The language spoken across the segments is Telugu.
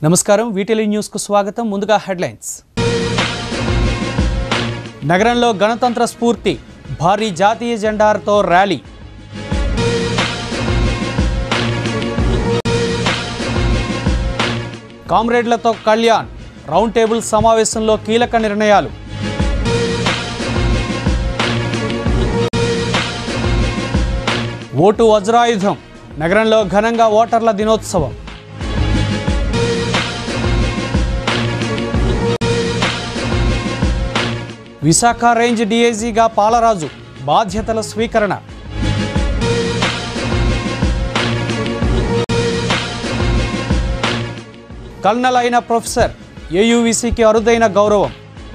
నమస్కారం వీటిలి న్యూస్కు స్వాగతం ముందుగా హెడ్లైన్స్ నగరంలో గణతంత్ర స్ఫూర్తి భారీ జాతీయ జెండాతో ర్యాలీ కామ్రేడ్లతో కళ్యాణ్ రౌండ్ టేబుల్ సమావేశంలో కీలక నిర్ణయాలు ఓటు వజ్రాయుధం నగరంలో ఘనంగా ఓటర్ల దినోత్సవం విశాఖ రేంజ్ డీఐజీగా పాలరాజు బాధ్యతల స్వీకరణ కల్నల్ అయిన ప్రొఫెసర్ ఏయువిసికి అరుదైన గౌరవం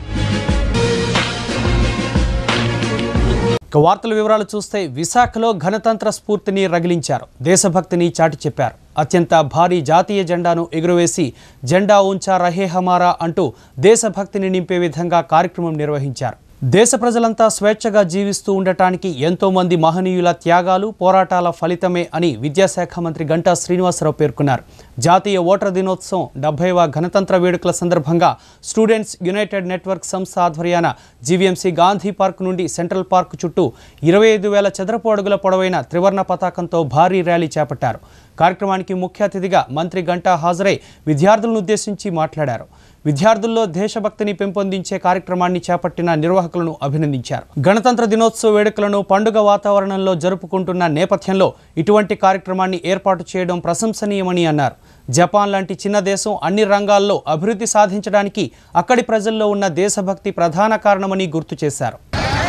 ఇక వార్తల వివరాలు చూస్తే విశాఖలో గణతంత్ర స్ఫూర్తిని రగిలించారు దేశభక్తిని చాటి చెప్పారు అత్యంత భారీ జాతీయ జెండాను ఎగురవేసి జెండా ఉంచా రహే హమారా అంటూ దేశభక్తిని నింపే విధంగా కార్యక్రమం నిర్వహించారు దేశ ప్రజలంతా స్వేచ్ఛగా జీవిస్తూ ఉండటానికి ఎంతో మంది మహనీయుల త్యాగాలు పోరాటాల ఫలితమే అని విద్యాశాఖ మంత్రి గంటా శ్రీనివాసరావు పేర్కొన్నారు జాతీయ ఓటర్ దినోత్సవం డెబ్బైవ గణతంత్ర వేడుకల సందర్భంగా స్టూడెంట్స్ యునైటెడ్ నెట్వర్క్ సంస్థ ఆధ్వర్యాన జీవీఎంసీ గాంధీ పార్క్ నుండి సెంట్రల్ పార్క్ చుట్టూ ఇరవై ఐదు వేల చదరపు అడుగుల పొడవైన త్రివర్ణ పతాకంతో భారీ ర్యాలీ చేపట్టారు కార్యక్రమానికి ముఖ్య అతిథిగా మంత్రి గంటా హాజరై విద్యార్థులను ఉద్దేశించి మాట్లాడారు విద్యార్థుల్లో దేశభక్తిని పెంపొందించే కార్యక్రమాన్ని చేపట్టిన నిర్వాహకులను అభినందించారు గణతంత్ర దినోత్సవ వేడుకలను పండుగ వాతావరణంలో జరుపుకుంటున్న నేపథ్యంలో ఇటువంటి కార్యక్రమాన్ని ఏర్పాటు చేయడం ప్రశంసనీయమని అన్నారు జపాన్ లాంటి చిన్న దేశం అన్ని రంగాల్లో అభివృద్ధి సాధించడానికి అక్కడి ప్రజల్లో ఉన్న దేశభక్తి ప్రధాన కారణమని గుర్తు చేశారు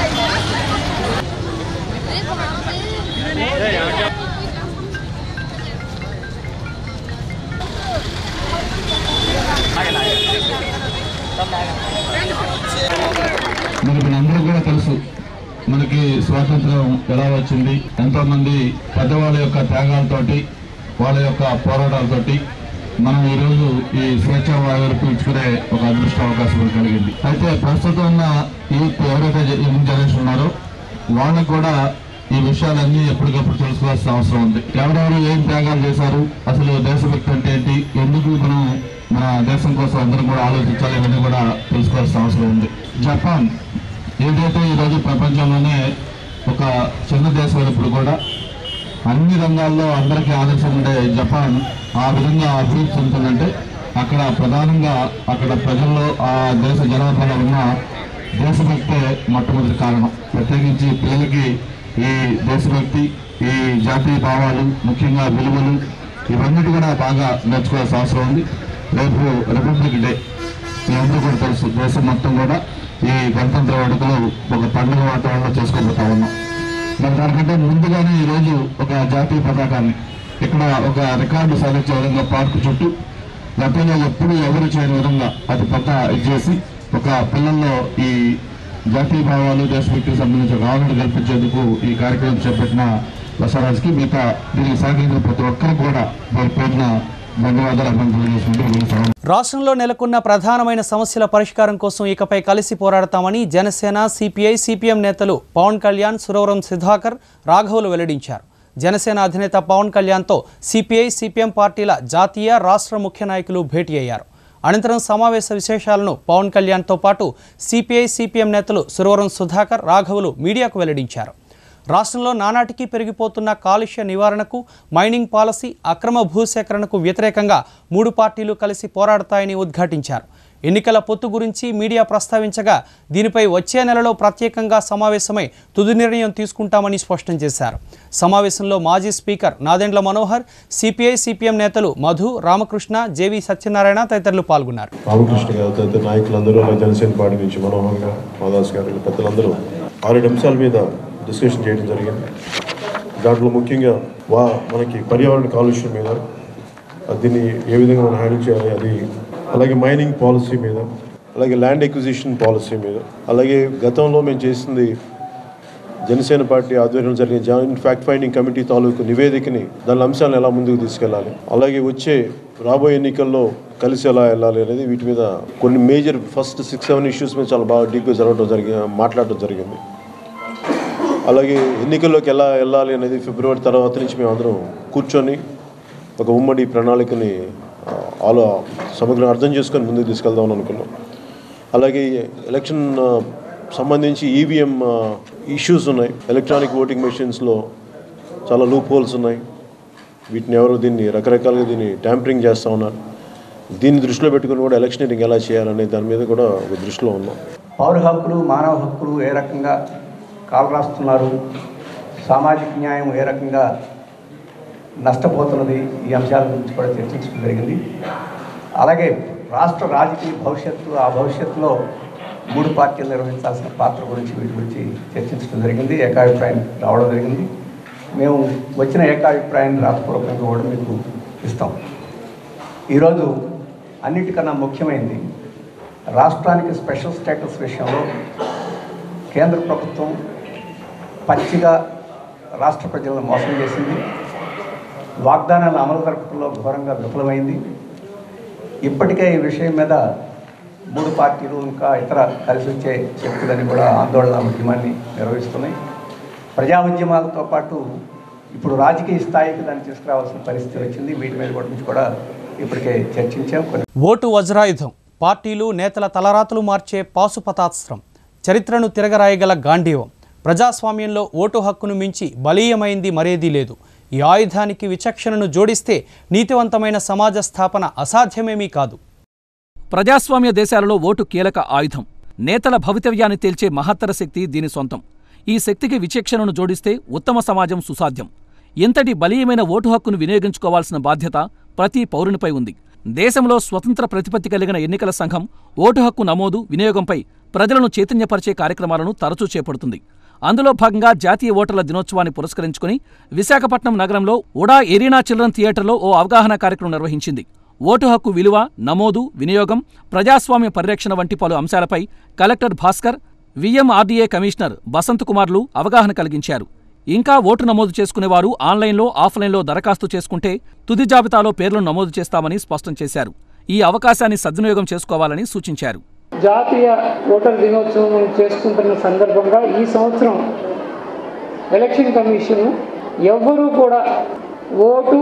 మనకి మనందరూ కూడా తెలుసు మనకి స్వాతంత్రం ఎలా వచ్చింది ఎంతో మంది పెద్దవాళ్ళ యొక్క త్యాగాలతోటి వాళ్ళ యొక్క పోరాటాలతోటి మనం ఈ రోజు ఈ స్వేచ్ఛ వాయువులు పీల్చుకునే ఒక అదృష్ట అవకాశం మనకు కలిగింది అయితే ప్రస్తుతం ఉన్న యూత్ ఎవరైతే యంగ్ జనరేషన్ ఉన్నారో వాళ్ళకు కూడా ఈ విషయాలన్నీ ఎప్పటికప్పుడు తెలుసుకోవాల్సిన అవసరం ఉంది ఎవరెవరు ఏం త్యాగాలు చేశారు అసలు దేశభక్తి అంటే ఏంటి ఎందుకు మనం మన దేశం కోసం అందరం కూడా ఆలోచించాలి ఇవన్నీ కూడా తెలుసుకోవాల్సిన అవసరం ఉంది జపాన్ ఏదైతే ఈరోజు ప్రపంచంలోనే ఒక చిన్న దేశం ఇప్పుడు కూడా అన్ని రంగాల్లో అందరికీ ఆదర్శం ఉండే జపాన్ ఆ విధంగా అభివృద్ధి చెందుతుందంటే అక్కడ ప్రధానంగా అక్కడ ప్రజల్లో ఆ దేశ జనాభాలో ఉన్న దేశభక్తే మొట్టమొదటి కారణం ప్రత్యేకించి పిల్లలకి ఈ దేశభక్తి ఈ జాతీయ భావాలు ముఖ్యంగా విలువలు ఇవన్నిటి కూడా బాగా నేర్చుకోవాల్సిన అవసరం ఉంది రేపు రిపబ్లిక్ డే మీ అందరూ కూడా తెలుసు దేశం మొత్తం కూడా ఈ గణతంత్ర వేడుకలు ఒక పండుగ వాతావరణంలో చేసుకోబోతా ఉన్నాం మరి దానికంటే ముందుగానే ఈరోజు ఒక జాతీయ పతాకాన్ని ఇక్కడ ఒక రికార్డు సాధించే విధంగా పార్కు చుట్టూ గతంలో ఎప్పుడు ఎవరు చేయని విధంగా అది పెద్ద ఇది చేసి ఒక పిల్లల్లో ఈ జాతీయ భావాలు దేశభక్తికి సంబంధించిన అవగాహన కల్పించేందుకు ఈ కార్యక్రమం చేపట్టిన బసవరాజ్కి మిగతా దీనికి సహకరించిన ప్రతి ఒక్కరికి కూడా పేరు పేరున ధన్యవాదాలు అభినందనలు చేసుకుంటూ ముగిస్తాను రాష్ట్రంలో నెలకొన్న ప్రధానమైన సమస్యల పరిష్కారం కోసం ఇకపై కలిసి పోరాడతామని జనసేన సిపిఐ సిపిఎం నేతలు పవన్ కళ్యాణ్ సురవరం సుధాకర్ రాఘవులు వెల్లడించారు జనసేన అధినేత పవన్ కళ్యాణ్తో సిపిఐ సిపిఎం పార్టీల జాతీయ రాష్ట్ర ముఖ్య నాయకులు భేటీ అయ్యారు అనంతరం సమావేశ విశేషాలను పవన్ కళ్యాణ్తో పాటు సిపిఐ సిపిఎం నేతలు సురవరం సుధాకర్ రాఘవులు మీడియాకు వెల్లడించారు రాష్ట్రంలో నానాటికి పెరిగిపోతున్న కాలుష్య నివారణకు మైనింగ్ పాలసీ అక్రమ భూసేకరణకు వ్యతిరేకంగా మూడు పార్టీలు కలిసి పోరాడతాయని ఉద్ఘాటించారు ఎన్నికల పొత్తు గురించి మీడియా ప్రస్తావించగా దీనిపై వచ్చే నెలలో ప్రత్యేకంగా సమావేశమై తుది నిర్ణయం తీసుకుంటామని స్పష్టం చేశారు సమావేశంలో మాజీ speaker Nadendla Manohar CPI CPM నేతలు మధు రామకృష్ణ జేవి సత్యనారాయణ తదితరులు పాల్గొన్నారు రామకృష్ణ గారు తదితర నాయకులందరూ అలాగే జనసేన పార్టీ నుంచి మనోహర్ గారు మాదాస్ గారు ఇలా పెద్దలందరూ ఆరేడు అంశాల మీద డిస్కషన్ చేయడం జరిగింది దాంట్లో ముఖ్యంగా వా మనకి పర్యావరణ కాలుష్యం మీద అది దీన్ని ఏ విధంగా మనం హ్యాండిల్ చేయాలి అది అలాగే మైనింగ్ పాలసీ మీద అలాగే ల్యాండ్ ఎక్విజిషన్ పాలసీ మీద అలాగే గతంలో మేము చేసింది జనసేన పార్టీ ఆధ్వర్యంలో జరిగిన జాయింట్ ఫ్యాక్ట్ ఫైండింగ్ కమిటీ తాలూకు నివేదికని దాని అంశాలను ఎలా ముందుకు తీసుకెళ్ళాలి అలాగే వచ్చే రాబోయే ఎన్నికల్లో కలిసి ఎలా వెళ్ళాలి అనేది వీటి మీద కొన్ని major first six seven issues మీద చాలా బాగా డీప్గా జరగడం జరిగి మాట్లాడటం జరిగింది అలాగే ఎన్నికల్లోకి ఎలా వెళ్ళాలి అనేది ఫిబ్రవరి తర్వాత నుంచి మేము అందరం కూర్చొని ఒక ఉమ్మడి ప్రణాళికని ఆ, ఆలో సమగ్రంగా అర్థం చేసుకొని ముందుకు తీసుకెళ్దామని అనుకున్నాం అలాగే ఎలక్షన్ ఆ, సంబంధించి ఈవీఎం ఇష్యూస్ ఉన్నాయి ఎలక్ట్రానిక్ ఓటింగ్ మెషిన్స్లో చాలా లూప్ హోల్స్ ఉన్నాయి వీటిని ఎవరు దీన్ని రకరకాలుగా దీన్ని ట్యాంపరింగ్ చేస్తూ ఉన్నారు దీన్ని దృష్టిలో పెట్టుకుని కూడా ఎలక్షనీరింగ్ ఎలా చేయాలనే దాని మీద కూడా ఒక దృష్టిలో ఉన్నాం పౌర హక్కులు మానవ హక్కులు ఏ రకంగా కాలరాస్తున్నారు సామాజిక న్యాయం ఏ రకంగా నష్టపోతున్నది ఈ అంశాల గురించి కూడా చర్చించడం జరిగింది అలాగే రాష్ట్ర రాజకీయ భవిష్యత్తు ఆ భవిష్యత్తులో మూడు పార్టీలు నిర్వహించాల్సిన పాత్ర గురించి వీటి గురించి చర్చించడం జరిగింది ఏకాభిప్రాయం రావడం జరిగింది మేము వచ్చిన ఏకాభిప్రాయాన్ని రాతపూర్వకంగా కూడా మీకు ఇస్తాం ఈరోజు అన్నిటికన్నా ముఖ్యమైనది రాష్ట్రానికి స్పెషల్ స్టేటస్ విషయంలో కేంద్ర ప్రభుత్వం పచ్చిగా రాష్ట్ర ప్రజలను మోసం చేసింది వాగ్దానాల అమలు జరపడంలో ఘోరంగా విఫలమైంది ఇప్పటికే ఈ విషయం మీద మూడు పార్టీలు ఇంకా ఇతర కలిసి వచ్చే శక్తులని కూడా ఆందోళన ఉద్యమాన్ని నిర్వహిస్తున్నాయి ప్రజా ఉద్యమాలతో పాటు ఇప్పుడు రాజకీయ స్థాయికి దాన్ని తీసుకురావాల్సిన పరిస్థితి వచ్చింది వీటి మీద గురించి కూడా ఇప్పటికే చర్చించాం కొన్ని ఓటు వజ్రాయుధం పార్టీలు నేతల తలరాతలు మార్చే పాశుపతాస్త్రం చరిత్రను తిరగరాయగల గాంధీవం ప్రజాస్వామ్యంలో ఓటు హక్కును మించి బలీయమైంది మరేదీ లేదు ఈ ఆయుధానికి విచక్షణను జోడిస్తే నీతివంతమైన సమాజ స్థాపన అసాధ్యమేమీ కాదు ప్రజాస్వామ్య దేశాలలో ఓటు కీలక ఆయుధం నేతల భవితవ్యాన్ని తేల్చే మహత్తర శక్తి దీని సొంతం ఈ శక్తికి విచక్షణను జోడిస్తే ఉత్తమ సమాజం సుసాధ్యం ఇంతటి బలీయమైన ఓటు హక్కును వినియోగించుకోవాల్సిన బాధ్యత ప్రతి పౌరునిపై ఉంది దేశంలో స్వతంత్ర ప్రతిపత్తి కలిగిన ఎన్నికల సంఘం ఓటు హక్కు నమోదు వినియోగంపై ప్రజలను చైతన్యపరిచే కార్యక్రమాలను తరచూ చేపడుతుంది అందులో భాగంగా జాతీయ ఓటర్ల దినోత్సవాన్ని పురస్కరించుకుని విశాఖపట్నం నగరంలో ఉడా ఎరీనా చిల్డ్రన్ థియేటర్లో ఓ అవగాహన కార్యక్రమం నిర్వహించింది ఓటు హక్కు విలువ నమోదు వినియోగం ప్రజాస్వామ్య పరిరక్షణ వంటి పలు అంశాలపై collector Bhaskar VMRDA commissioner Basant కుమార్లు అవగాహన కలిగించారు ఇంకా ఓటు నమోదు చేసుకునేవారు ఆన్లైన్లో ఆఫ్లైన్లో దరఖాస్తు చేసుకుంటే తుది జాబితాలో పేర్లను నమోదు చేస్తామని స్పష్టం చేశారు ఈ అవకాశాన్ని సద్వినియోగం చేసుకోవాలని సూచించారు జాతీయ ఓటర్ దినోత్సవం చేసుకుంటున్న సందర్భంగా ఈ సంవత్సరం ఎలక్షన్ కమిషన్ ఎవ్వరూ కూడా ఓటు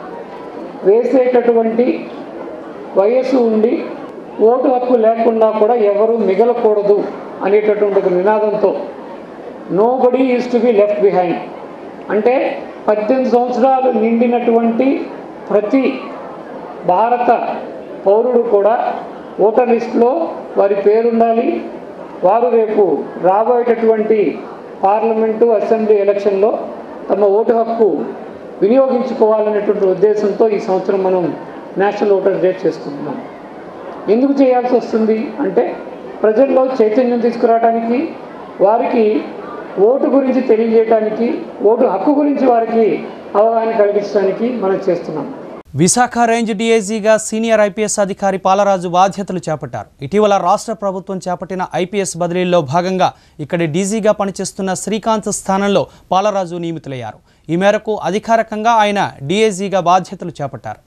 వేసేటటువంటి వయస్సు ఉండి ఓటు హక్కు లేకుండా కూడా ఎవరు మిగలకూడదు అనేటటువంటి ఒక నినాదంతో nobody is to be left behind అంటే పద్దెనిమిది సంవత్సరాలు నిండినటువంటి ప్రతి భారత పౌరుడు కూడా ఓటర్ లిస్టులో వారి పేరు ఉండాలి వారు రేపు రాబోయేటటువంటి పార్లమెంటు అసెంబ్లీ ఎలక్షన్లో తమ ఓటు హక్కు వినియోగించుకోవాలనేటువంటి ఉద్దేశంతో ఈ సంవత్సరం మనం నేషనల్ ఓటర్ డే చేసుకుంటున్నాం ఎందుకు చేయాల్సి వస్తుంది అంటే ప్రజల్లో చైతన్యం తీసుకురావడానికి వారికి ఓటు గురించి తెలియజేయడానికి ఓటు హక్కు గురించి వారికి అవగాహన కలిగించడానికి మనం చేస్తున్నాం విశాఖ రేంజ్ డీఐజీగా సీనియర్ ఐపీఎస్ అధికారి పాలరాజు బాధ్యతలు చేపట్టారు ఇటీవల రాష్ట్ర ప్రభుత్వం చేపట్టిన ఐపీఎస్ బదిలీల్లో భాగంగా ఇక్కడి డీజీగా పనిచేస్తున్న శ్రీకాంత్ స్థానంలో పాలరాజు నియమితులయ్యారు ఈ మేరకు అధికారికంగా ఆయన డీఐజీగా బాధ్యతలు చేపట్టారు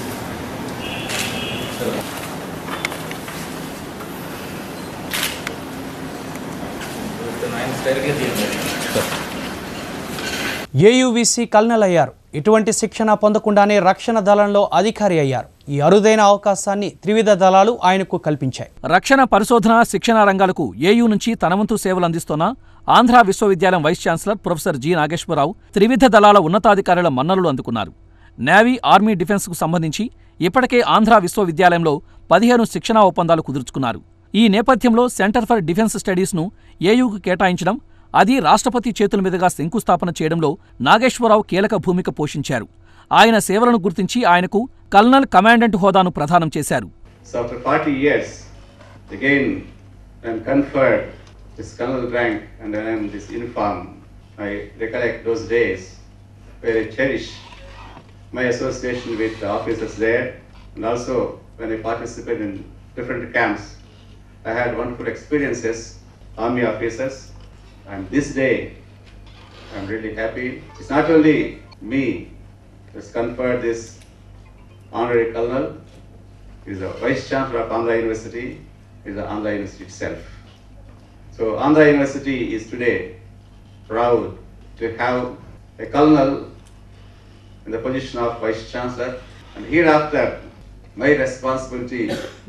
ఏయువిసి కల్నల్ అయ్యారు ఇటువంటి శిక్షణ పొందకుండానే రక్షణ దళంలో అధికారి అయ్యారు ఈ అరుదైన అవకాశాన్ని త్రివిధ దళాలు ఆయనకు కల్పించాయి రక్షణ పరిశోధన శిక్షణ రంగాలకు ఏయూ నుంచి తనవంతు సేవలు అందిస్తోన్న ఆంధ్ర విశ్వవిద్యాలయం vice chancellor professor G Nageswararao త్రివిధ దళాల ఉన్నతాధికారుల మన్ననలు అందుకున్నారు నేవీ ఆర్మీ డిఫెన్స్కు సంబంధించి ఇప్పటికే ఆంధ్ర విశ్వవిద్యాలయంలో పదిహేను శిక్షణా ఒప్పందాలు కుదుర్చుకున్నారు ఈ నేపథ్యంలో సెంటర్ ఫర్ డిఫెన్స్ స్టడీస్ను ఏయూకు కేటాయించడం అది రాష్ట్రపతి చేతుల మీదుగా శంకుస్థాపన చేయడంలో నాగేశ్వరరావు కీలక భూమిక పోషించారు ఆయన సేవలను గుర్తించి ఆయనకు కల్నల్ కమాండెంట్ హోదాను ప్రదానం చేశారు So after 40 years, again I'm conferred this colonel rank and I am this uniform. I recollect those days where I cherish my association with the officers there and also when I participated in different camps. I had wonderful experiences, army officers, and this day I'm really happy. It's not only me who's conferred this honorary colonel, is the Vice Chancellor of Andhra University, is the Andhra University itself. So Andhra University is today proud to have a colonel in the position of Vice Chancellor and hereafter my responsibility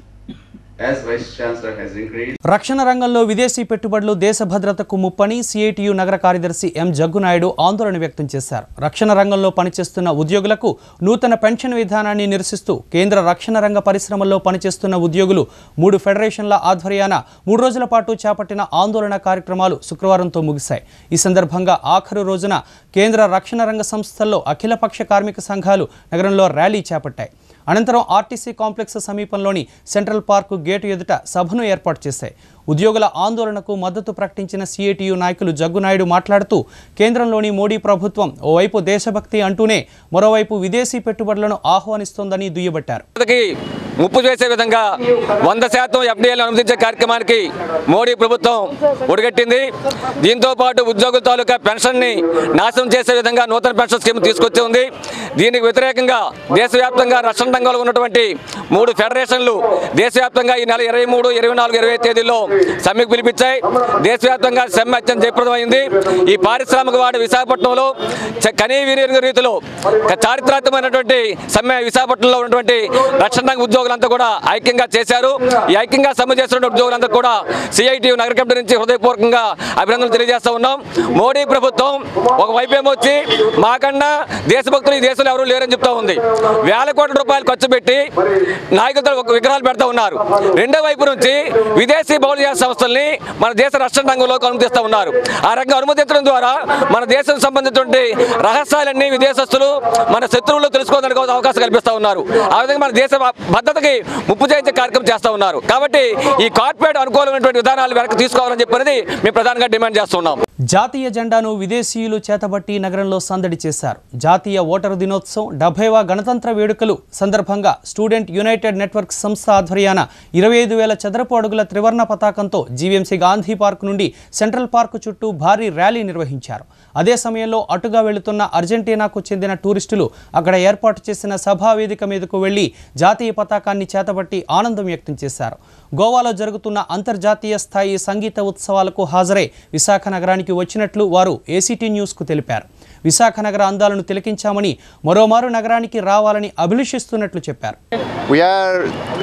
as Vice Chancellor has increased. రక్షణ రంగంలో విదేశీ పెట్టుబడులు దేశ భద్రతకు ముప్పని సిఐటియు నగర కార్యదర్శి ఎం జగ్గునాయుడు ఆందోళన వ్యక్తం చేశారు రక్షణ రంగంలో పనిచేస్తున్న ఉద్యోగులకు నూతన పెన్షన్ విధానాన్ని నిరసిస్తూ కేంద్ర రక్షణ రంగ పరిశ్రమల్లో పనిచేస్తున్న ఉద్యోగులు మూడు ఫెడరేషన్ల ఆధ్వర్యాన మూడు రోజుల పాటు చేపట్టిన ఆందోళన కార్యక్రమాలు శుక్రవారంతో ముగిశాయి ఈ సందర్భంగా ఆఖరు రోజున కేంద్ర రక్షణ రంగ సంస్థల్లో అఖిలపక్ష కార్మిక సంఘాలు నగరంలో ర్యాలీ చేపట్టాయి అనంతరం ఆర్టీసీ కాంప్లెక్స్ సమీపంలోని సెంట్రల్ పార్కు గేటు ఎదుట సభను ఏర్పాటు చేశాయి ఉద్యోగుల ఆందోళనకు మద్దతు ప్రకటించిన సిఐటియు నాయకులు జగ్గునాయుడు మాట్లాడుతూ కేంద్రంలోని మోడీ ప్రభుత్వం ఓవైపు దేశభక్తి అంటూనే మరోవైపు విదేశీ పెట్టుబడులను ఆహ్వానిస్తోందని దుయ్యబట్టారు కి ముప్పు చేసే విధంగా వంద శాతం ఎఫ్డీఎల్ అనుమతించే కార్యక్రమానికి మోడీ ప్రభుత్వం ఒడిగట్టింది దీంతో పాటు ఉద్యోగుల తాలూకా పెన్షన్ని నాశనం చేసే విధంగా నూతన పెన్షన్ స్కీమ్ తీసుకొచ్చి ఉంది దీనికి వ్యతిరేకంగా దేశవ్యాప్తంగా రక్షణ రంగంలో ఉన్నటువంటి మూడు ఫెడరేషన్లు దేశవ్యాప్తంగా ఈ నెల ఇరవై మూడు ఇరవై నాలుగు ఇరవై తేదీల్లో సమ్మెకు పిలిపించాయి దేశవ్యాప్తంగా సమ్మె అత్యంత జయప్రదమైంది ఈ పారిశ్రామిక వాడు విశాఖపట్నంలో చ- కనీవిని రీతిలో ఒక చారిత్రాత్మకమైనటువంటి సమ్మె విశాఖపట్నంలో ఉన్నటువంటి రక్షణ రంగ ఉద్యోగులంతా కూడా ఐక్యంగా చేశారు ఈ ఐక్యంగా సమ్మె చేస్తున్న ఉద్యోగులంతా కూడా సిఐటి నగర కమిటీ నుంచి హృదయపూర్వకంగా అభినందనలు తెలియజేస్తా ఉన్నాం మోడీ ప్రభుత్వం ఒక వైపు ఏమో వచ్చి మాకన్నా దేశభక్తులు ఈ దేశంలో ఎవరూ లేరని చెప్తా ఉంది వేల కోట్ల రూపాయలు ఖర్చు పెట్టి నాయకులతో ఒక విగ్రహాలు పెడతా ఉన్నారు రెండో వైపు నుంచి విదేశీ బౌలియా సంస్థల్ని మన దేశ రక్షణ రంగంలోకి అనుమతిస్తూ ఉన్నారు ఆ రంగం అనుమతించడం ద్వారా మన దేశం సంబంధించినటువంటి రహస్యాలన్నీ విదేశస్తులు మన శత్రువులు తెలుసుకోవడానికి ఒక అవకాశం కల్పిస్తూ ఉన్నారు ఆ విధంగా మన దేశ భద్రతకి ముప్పు చేయించే కార్యక్రమం చేస్తూ ఉన్నారు కాబట్టి ఈ కార్పొరేట్ అనుకూలమైనటువంటి విధానాలు వెనక్కి తీసుకోవాలని చెప్పినది మేము ప్రధానంగా డిమాండ్ చేస్తున్నాం జాతీయ జెండాను విదేశీయులు చేతబట్టి నగరంలో సందడి చేశారు జాతీయ ఓటరు దినోత్సవం డెబ్బైవ గణతంత్ర వేడుకలు సందర్భంగా స్టూడెంట్ యునైటెడ్ నెట్వర్క్ సంస్థ ఆధ్వర్యాన ఇరవై ఐదు వేల చదరపు అడుగుల త్రివర్ణ పతాకంతో జీవీఎంసీ గాంధీ పార్క్ నుండి సెంట్రల్ పార్క్ చుట్టూ భారీ ర్యాలీ నిర్వహించారు అదే సమయంలో అటుగా వెళుతున్న అర్జెంటీనాకు చెందిన టూరిస్టులు అక్కడ ఏర్పాటు చేసిన సభా వేదిక మీదకు వెళ్లి జాతీయ పతాకాన్ని చేతబట్టి ఆనందం వ్యక్తం చేశారు గోవాలో జరుగుతున్న అంతర్జాతీయ స్థాయి సంగీత ఉత్సవాలకు హాజరై విశాఖ నగరానికి వచ్చినట్లు వారు ఏసీటీ న్యూస్కు తెలిపారు విశాఖ నగర అందాలను తిలకించామని మరోమారు నగరానికి రావాలని అభిలషిస్తున్నట్లు చెప్పారు We are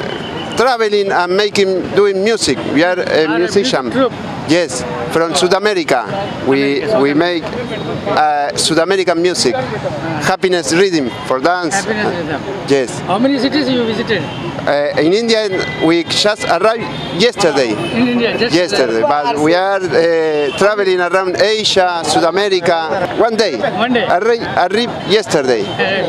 traveling and making, doing music. We are a musician. Yes, from South America. We we make uh, South American music, happiness rhythm for dance. Yes. How many cities you visited Uh, in India, we just arrived yesterday. in India? Just Yesterday, but we are uh, traveling around Asia, South America. One day. One day. Arri- arrived yesterday.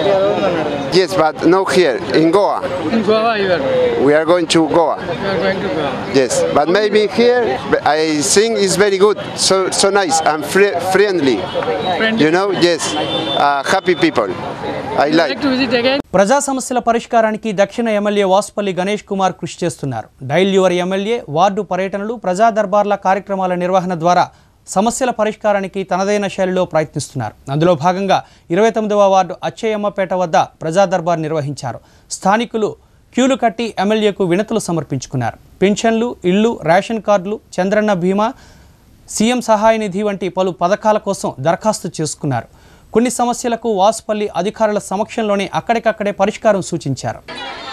Yes, but not here in Goa. in Goa you are, We are going to Goa. you are going to Goa. Yes, but maybe here but I think it's very good, so so nice and fri- friendly. Friendly. You know, yes, uh, happy people. I Would you like. like to visit again? ప్రజా సమస్యల పరిష్కారానికి దక్షిణ ఎమ్మెల్యే వాసుపల్లి గణేష్ కుమార్ కృషి చేస్తున్నారు డైల్ యువర్ ఎమ్మెల్యే వార్డు పర్యటనలు ప్రజా దర్బార్ల కార్యక్రమాల నిర్వహణ ద్వారా సమస్యల పరిష్కారానికి తనదైన శైలిలో ప్రయత్నిస్తున్నారు అందులో భాగంగా ఇరవై తొమ్మిదవ వార్డు అచ్చయ్యమ్మపేట వద్ద ప్రజా దర్బార్ నిర్వహించారు స్థానికులు క్యూలు కట్టి ఎమ్మెల్యేకు వినతులు సమర్పించుకున్నారు పెన్షన్లు ఇళ్లు రేషన్ కార్డులు చంద్రన్న బీమా సీఎం సహాయ నిధి వంటి పలు పథకాల కోసం దరఖాస్తు చేసుకున్నారు కొన్ని సమస్యలకు వాసుపల్లి అధికారుల సమక్షంలోనే అక్కడికక్కడే పరిష్కారం సూచించారు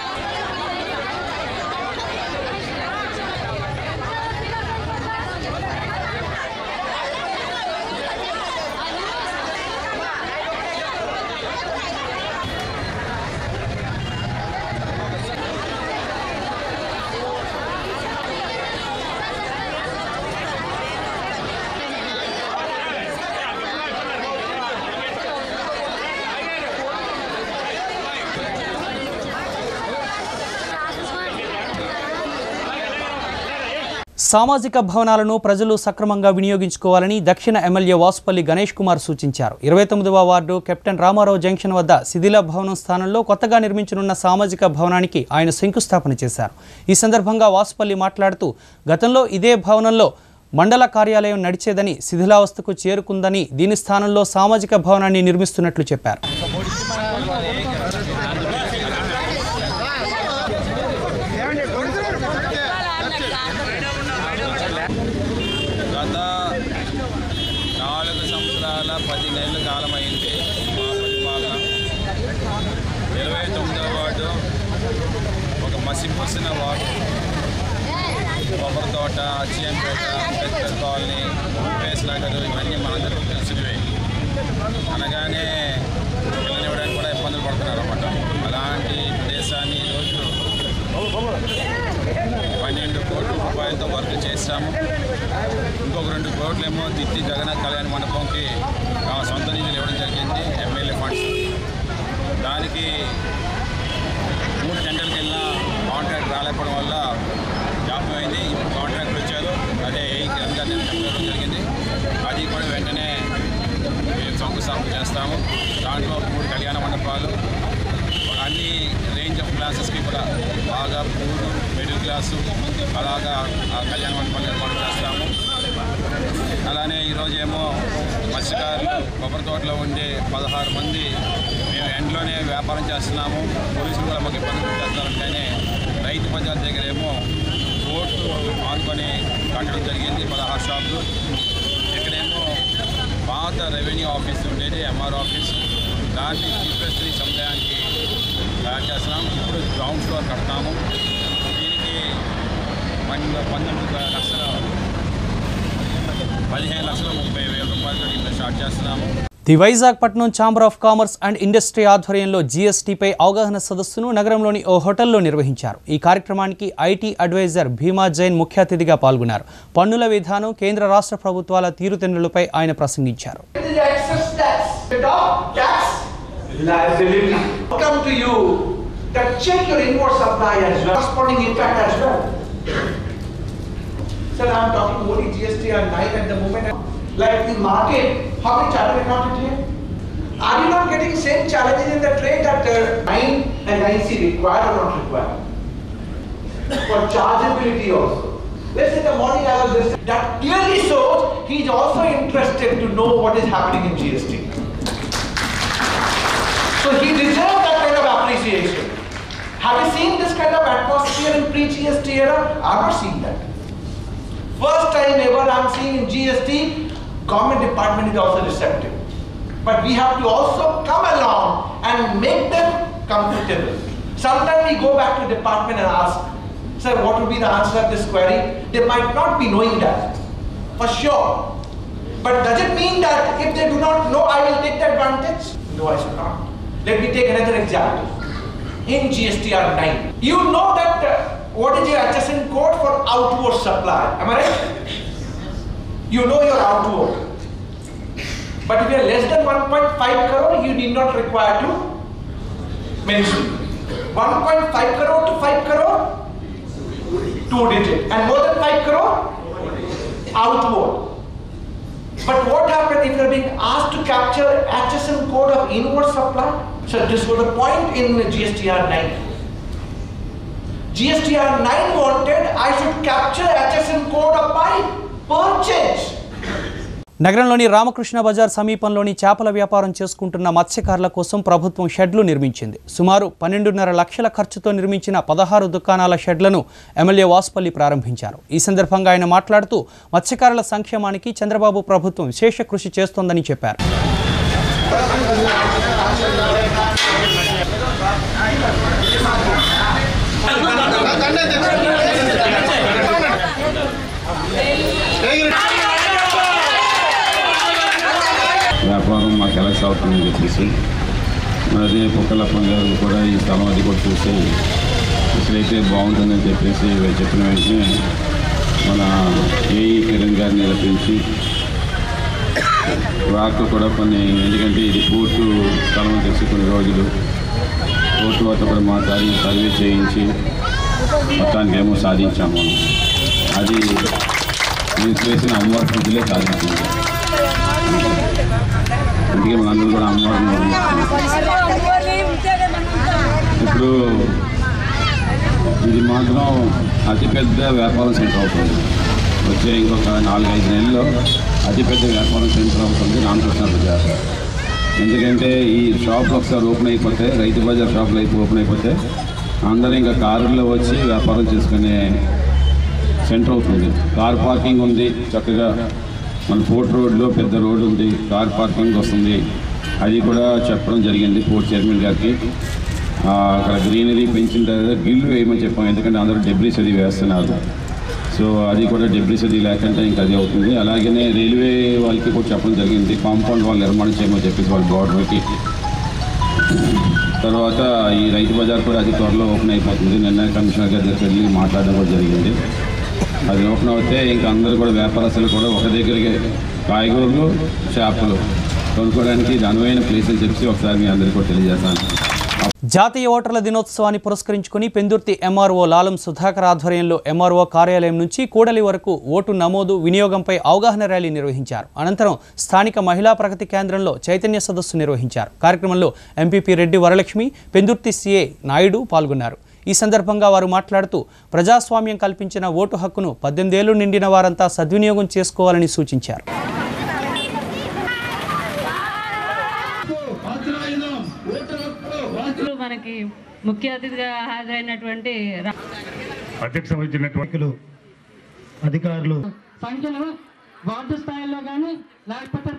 సామాజిక భవనాలను ప్రజలు సక్రమంగా వినియోగించుకోవాలని దక్షిణ ఎమ్మెల్యే వాసుపల్లి గణేష్ కుమార్ సూచించారు ఇరవై తొమ్మిదవ వార్డు కెప్టెన్ రామారావు జంక్షన్ వద్ద శిథిల భవనం స్థానంలో కొత్తగా నిర్మించనున్న సామాజిక భవనానికి ఆయన శంకుస్థాపన చేశారు ఈ సందర్భంగా వాసుపల్లి మాట్లాడుతూ గతంలో ఇదే భవనంలో మండల కార్యాలయం నడిచేదని శిథిలావస్థకు చేరుకుందని దీని స్థానంలో సామాజిక భవనాన్ని నిర్మిస్తున్నట్లు చెప్పారు గత నాలుగు సంవత్సరాల పది నెలల కాలం అయింది మా పరిపాలన ఇరవై తొమ్మిదవ వార్డు ఒక మసిపూసిన వాటర్ కొబ్బరి తోట అచ్చియంపేట అంబేద్కర్ కాలనీ పేస్ నగర్ ఇవన్నీ మనందరికీ తెలిసినవే అనగానే పిల్లనివ్వడానికి కూడా ఇబ్బందులు పడుతున్నారు అన్నమాట అలాంటి ప్రదేశాన్ని ఈరోజు పన్నెండు కోట్ల రూపాయలతో వర్క్ చేశాము ఇంకొక రెండు కోట్లేమో దిత్తి జగన్నాథ్ కళ్యాణ మండపంకి ఆ సొంత నిధులు ఇవ్వడం జరిగింది ఎమ్మెల్యే ఫండ్స్ దానికి మూడు టెండర్కి వెళ్ళినా కాంట్రాక్ట్ రాలేకపోవడం వల్ల జాప్యం అయింది ఇప్పుడు కాంట్రాక్ట్ వచ్చారు అదే ఏ కిరణ్ గారిని చెప్పడం జరిగింది అది కూడా వెంటనే మేము శంకుస్థాపన చేస్తాము దాంట్లో మూడు కళ్యాణ మండపాలు అన్ని రేంజ్ ఆఫ్ క్లాసెస్కి కూడా బాగా పూర్ మిడిల్ క్లాసు అలాగా ఆ కళ్యాణ మండపాలు నిర్మాణం చేస్తాము అలానే ఈరోజేమో మత్స్యకారులు కొబ్బరి తోటలో ఉండే పదహారు మంది మేము ఎండ్లోనే వ్యాపారం చేస్తున్నాము పోలీసులు కూడా మాకు ఇబ్బంది చేస్తారంటేనే రైతు బజార్ దగ్గర ఏమో కోర్టు ఆనుకొని కట్టడం జరిగింది పదహారు షాపులు ఇక్కడేమో పాత రెవెన్యూ ఆఫీస్ ఉండేది ఎంఆర్ ఆఫీస్ దాన్ని చీఫెస్ట్రీ సముదాయానికి తయారు చేస్తున్నాం ఇప్పుడు గ్రౌండ్ ఫ్లోర్ కడతాము దీనికి పన్నెండు పంతొమ్మిది లక్షల పదిహేను లక్షల ముప్పై వేల రూపాయలతో ఇప్పుడు స్టార్ట్ చేస్తున్నాము the Vizagapatnam chamber of commerce and industry ఆధ్వర్యంలో జీఎస్టీపై అవగాహన సదస్సును నగరంలోని ఓ హోటల్లో నిర్వహించారు ఈ కార్యక్రమానికి ఐటీ అడ్వైజర్ భీమా జైన్ ముఖ్య అతిథిగా పాల్గొన్నారు పన్నుల విధానం కేంద్ర రాష్ట్ర ప్రభుత్వాల తీరుతెన్నులపై ఆయన ప్రసంగించారు the excess tax, the top tax liability. Come to you that check your inward supply as well, corresponding impact as well. Sir, I'm talking only GST and 9 at the moment. Like the market, how many chartered accountant here? Are you not getting same challenges in the trade that uh, 9 and 9C required or not required? For chargeability also. Let's say the morning I was listening, that clearly shows he's also interested to know what is happening in GST. So he deserves that kind of appreciation. Have you seen this kind of atmosphere in pre-GST era? I've not seen that. First time ever I'm seeing in GST, government department is also receptive. But we have to also come along and make them comfortable. Sometimes we go back to department and ask, sir, what would be the answer of this query? They might not be knowing that, for sure. But does it mean that if they do not know, I will take the advantage? No, I should not. Let me take another example. In GSTR 9, you know that uh, what is your adjacent code for outward supply? Am I right? You know your outward. But if you are less than 1.5 crore, you need not require to mention. 1.5 crore to 5 crore, two digit. And more than 5 crore, outward. But what happened if you are being asked to capture adjacent code of inward supply? So this was the point in GSTR 9. GSTR 9 wanted I should capture adjacent code of my purchase. నగరంలోని రామకృష్ణ బజార్ సమీపంలోని చేపల వ్యాపారం చేసుకుంటున్న మత్స్యకారుల కోసం ప్రభుత్వం షెడ్లు నిర్మించింది సుమారు పన్నెండున్నర లక్షల ఖర్చుతో నిర్మించిన పదహారు దుకాణాల షెడ్లను ఎమ్మెల్యే వాసుపల్లి ప్రారంభించారు ఈ సందర్భంగా ఆయన మాట్లాడుతూ మత్స్యకారుల సంక్షేమానికి చంద్రబాబు ప్రభుత్వం విశేష కృషి చేస్తోందని చెప్పారు వ్యాపారం మాకు ఎలా సాగుతుందని చెప్పేసి మరి అదే పొక్కలప్ప గారు కూడా ఈ స్థలం అది కూడా చూసి ఇక్కడైతే బాగుంటుందని చెప్పేసి వీళ్ళు చెప్పిన వెంటనే మన ఏఈ కిరణ్ గారిని నిలిపించి రాక్ కూడా కొన్ని ఎందుకంటే ఇది పోర్టు స్థలం అని తెలిసి కొన్ని రోజులు పోర్టు వద్ద కూడా మా సర్వీ సర్వే చేయించి మొత్తానికి ఏమో సాధించాము అది నేను చేసిన అమ్మవారి స్థితిలో సాధించింది అందుకే మనందరం కూడా అమ్మవారిని వదిలేస్తున్నాం. ఇప్పుడు ఇది మాత్రం అతిపెద్ద వ్యాపారం సెంటర్ అవుతుంది వచ్చే ఇంకొక నాలుగైదు నెలల్లో అతిపెద్ద వ్యాపారం సెంటర్ అవుతుంది రామకృష్ణ బజార్ ఎందుకంటే ఈ షాపులు ఒకసారి ఓపెన్ అయిపోతే రైతు బజార్ షాపులు అయిపో ఓపెన్ అయిపోతే అందరూ ఇంకా కారుల్లో వచ్చి వ్యాపారం చేసుకునే సెంటర్ అవుతుంది కార్ పార్కింగ్ ఉంది చక్కగా మన ఫోర్ట్ రోడ్లో పెద్ద రోడ్ ఉంది కార్ పార్కింగ్ వస్తుంది అది కూడా చెప్పడం జరిగింది పోర్ట్ చైర్మన్ గారికి ఆ, అక్కడ గ్రీనరీ పెంచిన తర్వాత గిల్లు వేయమని చెప్పాం ఎందుకంటే అందరూ డెబ్రీస్ అది వేస్తున్నారు సో అది కూడా డెబ్రీస్ అది లేకుండా ఇంకా అది అవుతుంది అలాగనే రైల్వే వాళ్ళకి కూడా చెప్పడం జరిగింది కాంపౌండ్ వాళ్ళు నిర్మాణం చేయమని చెప్పేసి వాళ్ళ బార్డర్కి తర్వాత ఈ రైతు బజార్ కూడా అతి త్వరలో ఓపెన్ అయిపోతుంది నిన్న కమిషనర్ గారి దగ్గరికి వెళ్ళి మాట్లాడడం కూడా జరిగింది అది ఓపెన్ అవుతే ఇంకా అందరూ కూడా వ్యాపారస్తులు కూడా ఒక దగ్గరికి కాయగూరలు చేపలు కొనుక్కోవడానికి ఇది అనువైన ప్లేస్ అని చెప్పి ఒకసారి మీ అందరికీ కూడా తెలియజేస్తాను జాతీయ ఓటర్ల దినోత్సవాన్ని పురస్కరించుకుని పెందుర్తి ఎంఆర్ఓ లాలం సుధాకర్ ఆధ్వర్యంలో ఎంఆర్ఓ కార్యాలయం నుంచి కూడలి వరకు ఓటు నమోదు వినియోగంపై అవగాహన ర్యాలీ నిర్వహించారు అనంతరం స్థానిక మహిళా ప్రగతి కేంద్రంలో చైతన్య సదస్సు నిర్వహించారు కార్యక్రమంలో ఎంపీపీ రెడ్డి వరలక్ష్మి పెందుర్తి సీఏ నాయుడు పాల్గొన్నారు ఈ సందర్భంగా వారు మాట్లాడుతూ ప్రజాస్వామ్యం కల్పించిన ఓటు హక్కును పద్దెనిమిదేళ్లు నిండిన వారంతా సద్వినియోగం చేసుకోవాలని సూచించారు మనకి ముఖ్య అతిథిగా హాజరైనటువంటి రా- అధ్యక్ష వహించినటువంటి అధికారులు సంఖ్యలో వార్డు స్థాయిలో కానీ లేకపోతే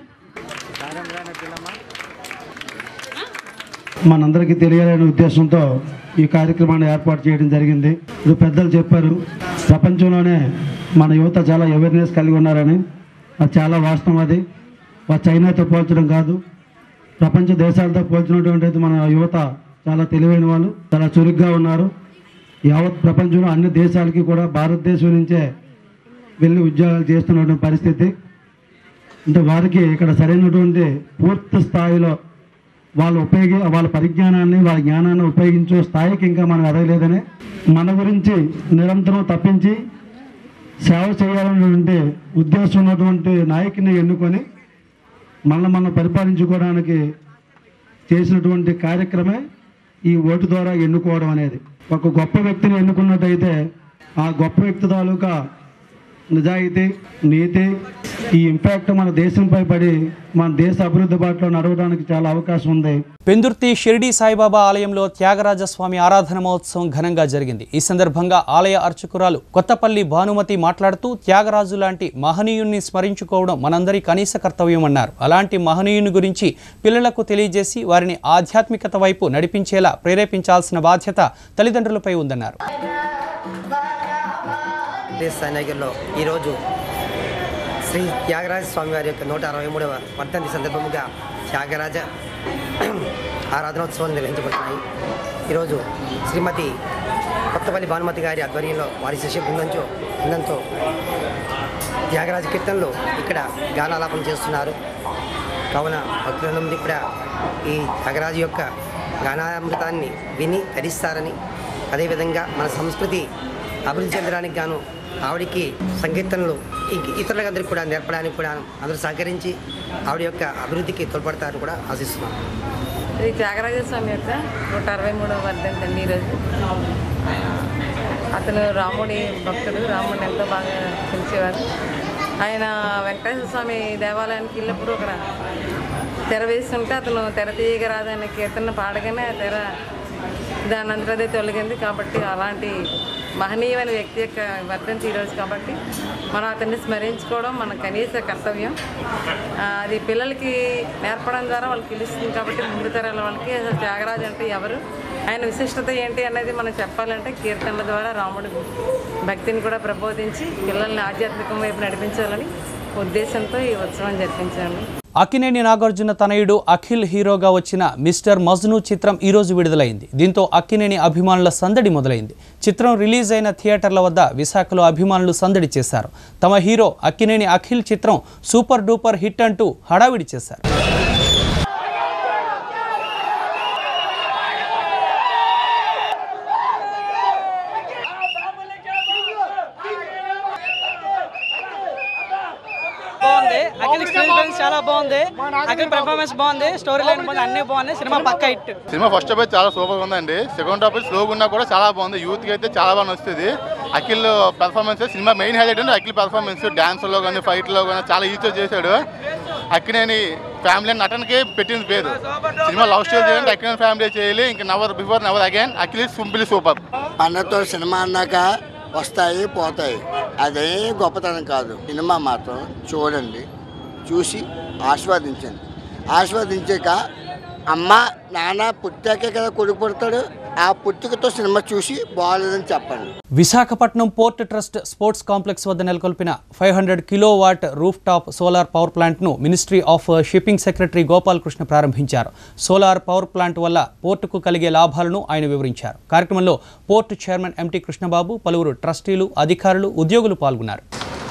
మనందరికీ తెలియాలనే ఉద్దేశంతో ఈ కార్యక్రమాన్ని ఏర్పాటు చేయడం జరిగింది ఇప్పుడు పెద్దలు చెప్పారు ప్రపంచంలోనే మన యువత చాలా అవేర్నెస్ కలిగి ఉన్నారని అది చాలా వాస్తవం అది వా- చైనాతో పోల్చడం కాదు ప్రపంచ దేశాలతో పోల్చినటువంటి మన యువత చాలా తెలివైన వాళ్ళు చాలా చురుగ్గా ఉన్నారు యావత్ ప్రపంచంలో అన్ని దేశాలకి కూడా భారతదేశం నుంచే వెళ్ళి ఉద్యోగాలు చేస్తున్నటువంటి పరిస్థితి అంటే వారికి ఇక్కడ సరైనటువంటి పూర్తి స్థాయిలో వాళ్ళు ఉపయోగి వాళ్ళ పరిజ్ఞానాన్ని వాళ్ళ జ్ఞానాన్ని ఉపయోగించే స్థాయికి ఇంకా మనం ఎదగలేదని మన గురించి నిరంతరం తప్పించి సేవ చేయాలనేటువంటి ఉద్దేశం ఉన్నటువంటి నాయకుని ఎన్నుకొని మనల్ని మనం పరిపాలించుకోవడానికి చేసినటువంటి కార్యక్రమే ఈ ఓటు ద్వారా ఎన్నుకోవడం అనేది ఒక గొప్ప వ్యక్తిని ఎన్నుకున్నట్టయితే ఆ గొప్ప వ్యక్తి తాలూకా నిజాయితీ నీతి ఈ ఇంపాక్ట్ మన దేశంపై పడి మన దేశ అభివృద్ధి బాటలో నడవడానికి చాలా అవకాశం ఉంది పెందుర్తి షిరిడి సాయిబాబా ఆలయంలో త్యాగరాజస్వామి ఆరాధన మహోత్సవం ఘనంగా జరిగింది ఈ సందర్భంగా ఆలయ అర్చకురాలు కొత్తపల్లి భానుమతి మాట్లాడుతూ త్యాగరాజు లాంటి మహనీయుణ్ణి స్మరించుకోవడం మనందరి కనీస కర్తవ్యమన్నారు అలాంటి మహనీయుని గురించి పిల్లలకు తెలియజేసి వారిని ఆధ్యాత్మికత వైపు నడిపించేలా ప్రేరేపించాల్సిన బాధ్యత తల్లిదండ్రులపై ఉందన్నారు సాయినగర్లో ఈరోజు శ్రీ త్యాగరాజ స్వామి వారి యొక్క నూట అరవై మూడవ వర్ధంతి సందర్భముగా త్యాగరాజ ఆరాధనోత్సవాలు నిర్వహించబడుతున్నాయి ఈరోజు శ్రీమతి కొత్తపల్లి భానుమతి గారి ఆధ్వర్యంలో వారి శిష్య బృందంతో బృందంతో త్యాగరాజ కీర్తనలు ఇక్కడ గానాలాపన చేస్తున్నారు కావున భక్తులందరూ కూడా ఈ త్యాగరాజు యొక్క గానామృతాన్ని విని ధరిస్తారని అదేవిధంగా మన సంస్కృతి అభివృద్ధి చెందడానికి గాను ఆవిడికి సంకీర్తనలు ఇంక ఇతరులందరికీ కూడా నేర్పడానికి కూడా అందరూ సహకరించి ఆవిడ యొక్క అభివృద్ధికి తోడ్పడతారని కూడా ఆశిస్తున్నాం శ్రీ త్యాగరాజ స్వామి యొక్క నూట అరవై మూడవ వర్ధంతి అండి ఈరోజు అతను రాముడి భక్తుడు రాముడిని ఎంతో బాగా పిలిచేవారు ఆయన వెంకటేశ్వర స్వామి దేవాలయానికి వెళ్ళినప్పుడు అక్కడ తెర వేస్తుంటే అతను తెర తీయగరాదనే కీర్తన పాడగానే ఆ తెర దాని అంతటదే తొలగింది కాబట్టి అలాంటి మహనీయమైన వ్యక్తి యొక్క వర్ధంతి ఈరోజు కాబట్టి మనం అతన్ని స్మరించుకోవడం మన కనీస కర్తవ్యం ఆ, అది పిల్లలకి నేర్పడం ద్వారా వాళ్ళకి తెలుస్తుంది కాబట్టి ముందు తరాల వాళ్ళకి అసలు త్యాగరాజు అంటే ఎవరు ఆయన విశిష్టత ఏంటి అనేది మనం చెప్పాలంటే కీర్తనల ద్వారా రాముడి భక్తిని కూడా ప్రబోధించి పిల్లల్ని ఆధ్యాత్మికం వైపు నడిపించాలని ఉద్దేశంతో ఈ ఉత్సవం జరిపించాము అక్కినేని నాగార్జున తనయుడు అఖిల్ హీరోగా వచ్చిన మిస్టర్ మజ్ను చిత్రం ఈ రోజు విడుదలైంది దీంతో అక్కినేని అభిమానుల సందడి మొదలైంది చిత్రం రిలీజ్ అయిన థియేటర్ల వద్ద విశాఖలో అభిమానులు సందడి చేశారు తమ హీరో అక్కినేని అఖిల్ చిత్రం సూపర్ డూపర్ హిట్ అంటూ హడావిడి చేశారు బాగుంది అఖిల్ స్క్రీన్ ప్రెన్స్ చాలా బాగుంది అఖిల్ పెర్ఫార్మెన్స్ బాగుంది స్టోరీ లైన్ బాగుంది అన్ని బాగున్నాయి సినిమా పక్క హిట్ సినిమా ఫస్ట్ హాఫ్ అయితే చాలా సూపర్ ఉందండి సెకండ్ హాఫ్ స్లోగా ఉన్నా కూడా చాలా బాగుంది యూత్కి అయితే చాలా బాగా నచ్చుతుంది అఖిల్ పెర్ఫార్మెన్స్ సినిమా మెయిన్ హైలైట్ అంటే అఖిల్ పెర్ఫార్మెన్స్ డాన్స్లో కానీ ఫైట్లో కానీ చాలా ఈజీగా చేశాడు అక్కినేని ఫ్యామిలీ నటనకి పెట్టింది పేరు సినిమా లవ్ స్టోరీ చేయాలంటే అక్కినేని ఫ్యామిలీ చేయాలి ఇంకా never before never again Akhil simple super అన్నతో సినిమా అన్నాక వస్తాయి పోతాయి అదే గొప్పతనం కాదు సినిమా మాత్రం చూడండి చూసి ఆస్వాదించండి ఆస్వాదించాక అమ్మ నాన్న పుట్టాకే కదా కొడుకు పుడతాడు ఆ పుట్టుకతో సినిమా చూసి బాగాలేదని చెప్పండి Visakhapatnam port trust sports complex వద్ద నెలకొల్పిన five hundred kilowatt rooftop solar power ప్లాంట్ను ministry of shipping secretary Gopalakrishna ప్రారంభించారు సోలార్ పవర్ ప్లాంట్ వల్ల పోర్టుకు కలిగే లాభాలను ఆయన వివరించారు కార్యక్రమంలో పోర్టు చైర్మన్ ఎంటీ కృష్ణబాబు పలువురు ట్రస్టీలు అధికారులు ఉద్యోగులు పాల్గొన్నారు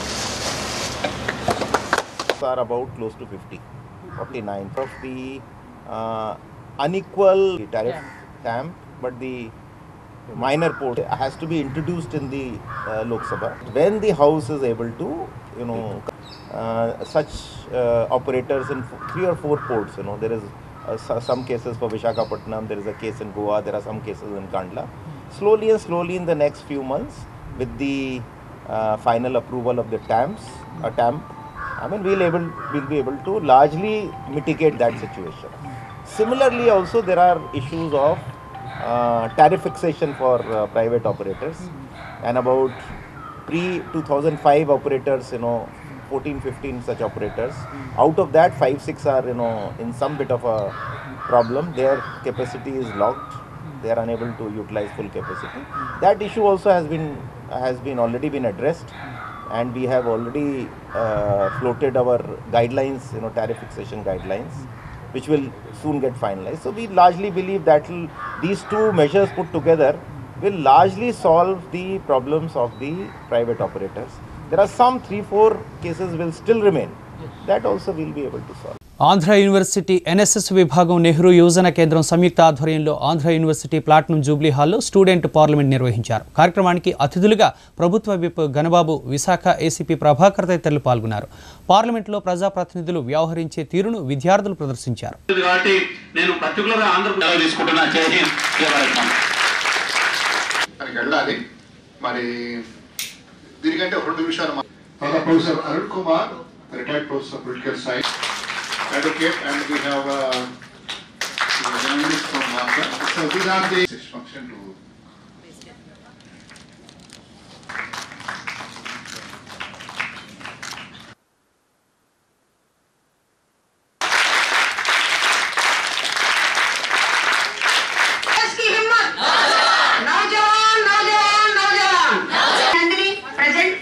are about close to 50, 49 of the uh, unequal tariff stamp, but the minor port has to be introduced in the uh, Lok Sabha. When the House is able to, you know, uh, such uh, operators in f- three or four ports, you know, there is uh, so- some cases for Vishakhapatnam, there is a case in Goa, there are some cases in Kandla. Slowly and slowly in the next few months, with the uh, final approval of the TAMPs, a TAMP, I mean, we'll able we'll be able to largely mitigate that situation. Similarly, also there are issues of uh, tariff fixation for uh, private operators, and about pre 2005 operators, you know, 14, 15 such operators. Out of that, five, six are you know in some bit of a problem. Their capacity is locked. They are unable to utilize full capacity. That issue also has been has been already been addressed and we have already uh, floated our guidelines, you know, tariff fixation guidelines, which will soon get finalized. So we largely believe that will- these two measures put together will largely solve the problems of the private operators. There are some three, four cases will still remain. That also we'll be able to solve. Andhra university NSS విభాగం నెహ్రూ యువజన కేంద్రం సంయుక్త ఆధ్వర్యంలో ఆంధ్ర యూనివర్సిటీ ప్లాట్నం జూబ్లీ హాల్లో స్టూడెంట్ పార్లమెంట్ నిర్వహించారు కార్యక్రమానికి అతిథులుగా ప్రభుత్వ విప్ గణబాబు విశాఖ ఏసీపీ ప్రభాకర్ తదితరులు పాల్గొన్నారు పార్లమెంట్లో ప్రజాప్రతినిధులు వ్యవహరించే తీరును విద్యార్థులు ప్రదర్శించారు కాబట్టి నేను పర్టికులర్ గా ఆంధ్రప్రదేశ్ తీసుకుంటున్నా జై హింద్ జై భారత్ మాత. దానికి వెళ్ళాలి మరి దీనికంటే ఒక రెండు నిమిషాలు మా- తర్వాత professor Arun Kumar retired professor political science advocate and we have journalist from so these are the function to की हिम्मत नौजवान नौजवान नौजवान Nandini, present.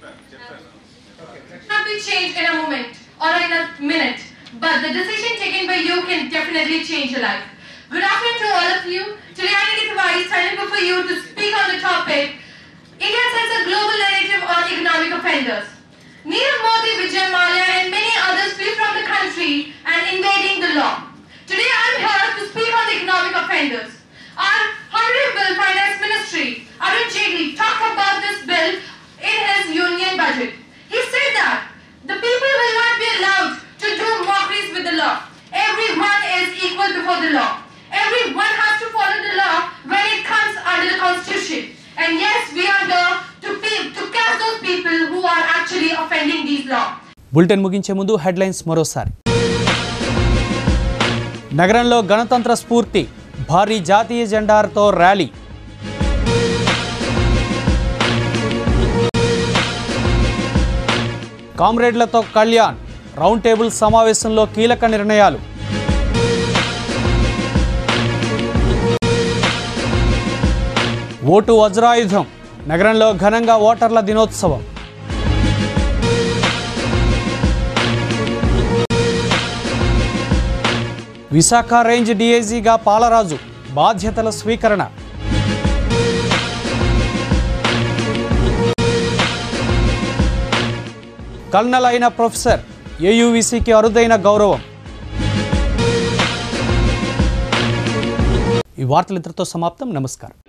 not be changed in a moment or in a minute, but the decision taken by you can definitely change your life. Good afternoon to all of you. Today I need to standing before you to speak on the topic India sets a global narrative on economic offenders. Nirav Modi, Vijay Mallya and many others flee from the country and invading the law. Today I am here to speak on the economic offenders. Our Honorable Finance Ministry, Arun Jaitley, talked about this bill in his union budget. He said that the people will not be allowed to do mockeries with the law. Everyone is equal before the law. Everyone has to follow the law when it comes under the constitution. And yes, we are here to, pe- to catch those people who are actually offending these laws. Bulletin ముగించే ముందు హెడ్లైన్స్ మరోసారి నగరంలో గణతంత్ర స్ఫూర్తి భారీ జాతీయ జెండాతో ర్యాలీ కామ్రేడ్లతో కళ్యాణ్ రౌండ్ టేబుల్ సమావేశంలో కీలక నిర్ణయాలు ఓటు వజ్రాయుధం నగరంలో ఘనంగా ఓటర్ల దినోత్సవం విశాఖ రేంజ్ డీఐజీగా పాలరాజు బాధ్యతల స్వీకరణ కల్నల్ అయిన ప్రొఫెసర్ ఏయువిసికి అరుదైన గౌరవం ఈ వార్తలు ఇంతటితో సమాప్తం నమస్కారం